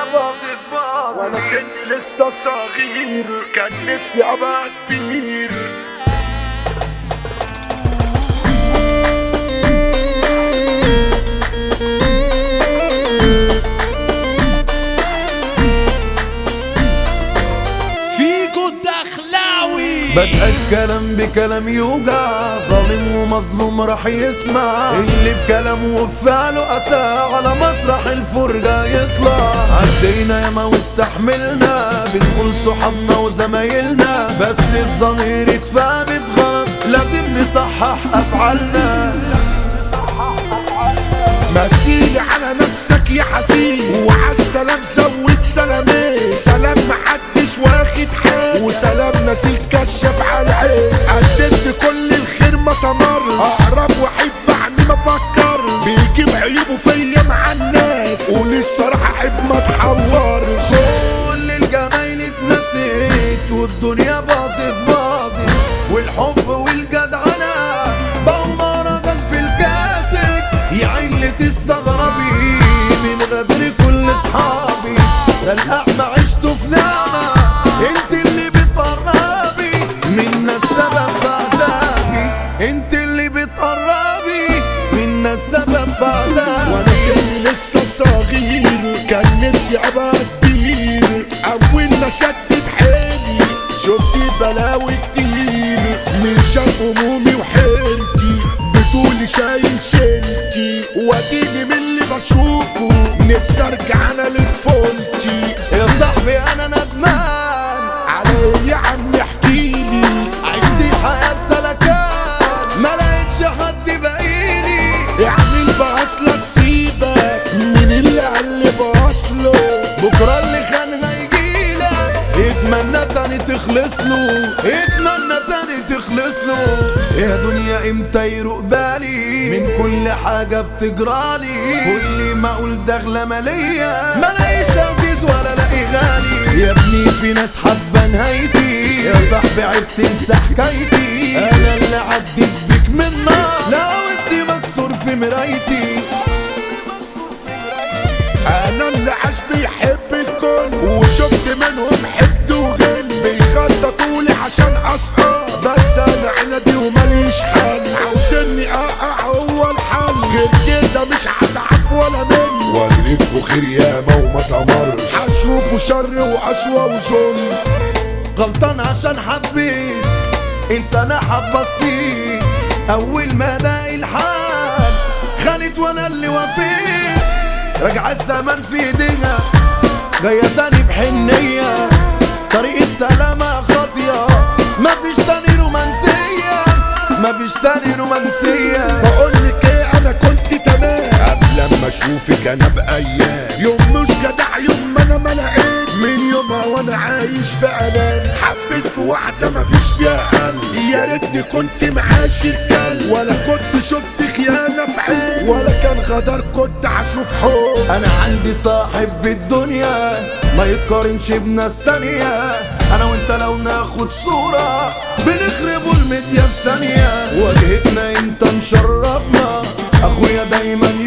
باظت باظت وانا سني لسه صغير كان نفسي ابقى كبير فيجو الدخلاوي بدأ الكلام بكلام يوجع ظالم ومظلوم راح يسمع اللي بكلامه وفعله أسى على مسرح الفرجة يطلع عدينا ياما واستحملنا بنقول صحابنا وزمايلنا بس الظاهر اتفهمت غلط لازم نصحح أفعالنا مسيلي على نفسك يا حزين وعالسلام زود سلامين سلام محدش واخد حال وسلام نزيل كشف على العين قدمت كل الخير ما تمر اقرب واحب عني ما فكر بيجيب عيوبه فيا مع الناس ولسه راح عيب ما تحورش كل الجمايل اتنسيت والدنيا باظت باظت والحب والجدعنة بقوا مهرجان في الكاسيت يا عيلة تستغربي من غدر كل اصحابي ده الاعمى عشته في نعمة انت اللي بتقربي منا السبب في عذابي انت اللي بتقربي منا السبب في عذابي وانا سني لسه صغير كان نفسي ابقى كبير اول ما شدت حيلي شفت بلاوي كتير من شر همومي وحيرتي بتقولي شايل شيلتي واديني من اللي بشوفه نفسي ارجع انا لطفولتي يا صاحبي انا ندمان على ايه يا عم احكيلي عشت الحياة بسلكات ما لقيتش حد باقيلي اعمل باصلك سيبك من اللي قلب اصله بكرة اللي خان هيجيلك اتمنى تاني تخلص له اتمنى تاني تخلص له يا دنيا امتى يروق بالي من كل حاجة بتجرالي كل ما اقول دغلة مالية ملاقيش عزيز ولا الاقي غالي يا ابني في ناس حابة نهايتي يا صاحبي عيب تنسى حكايتي انا اللي عديت بيك من نار لا عاوزني مكسور في مرايتي انا اللي عاش بيحب الكل وشفت منهم حد وغل بيخططوا لي عشان اسقط بس انا عندي وماليش حل عاوزني اقع هو الحل غير كده مش هتعرف ولا من وريتكوا خير ياما وما تمرش هشوفوا شر وقسوة وظلم غلطان عشان حبيت انسان حب بسيط اول ما ده الحال خانت وانا اللي وفيت رجع الزمن في ايديها جاية تاني بحنية طريق السلامة خاطية مفيش تاني رومانسية مفيش تاني رومانسية بقولك ايه انا كنت تمام قبل ما اشوفك انا بايام يوم مش جدع يوم ما انا ما لقيت من يومها وانا عايش في امان حبيت في واحده مفيش فيها قلب يا ريتني كنت معاشر كلب ولا كنت شفت خيانه في عين ولا كان غدر كنت هشوف حب انا عندي صاحب بالدنيا ما يتقارنش بناس تانية انا وانت لو ناخد صورة بنخربوا الميديا في ثانية واجهتنا انت مشرفنا اخويا دايما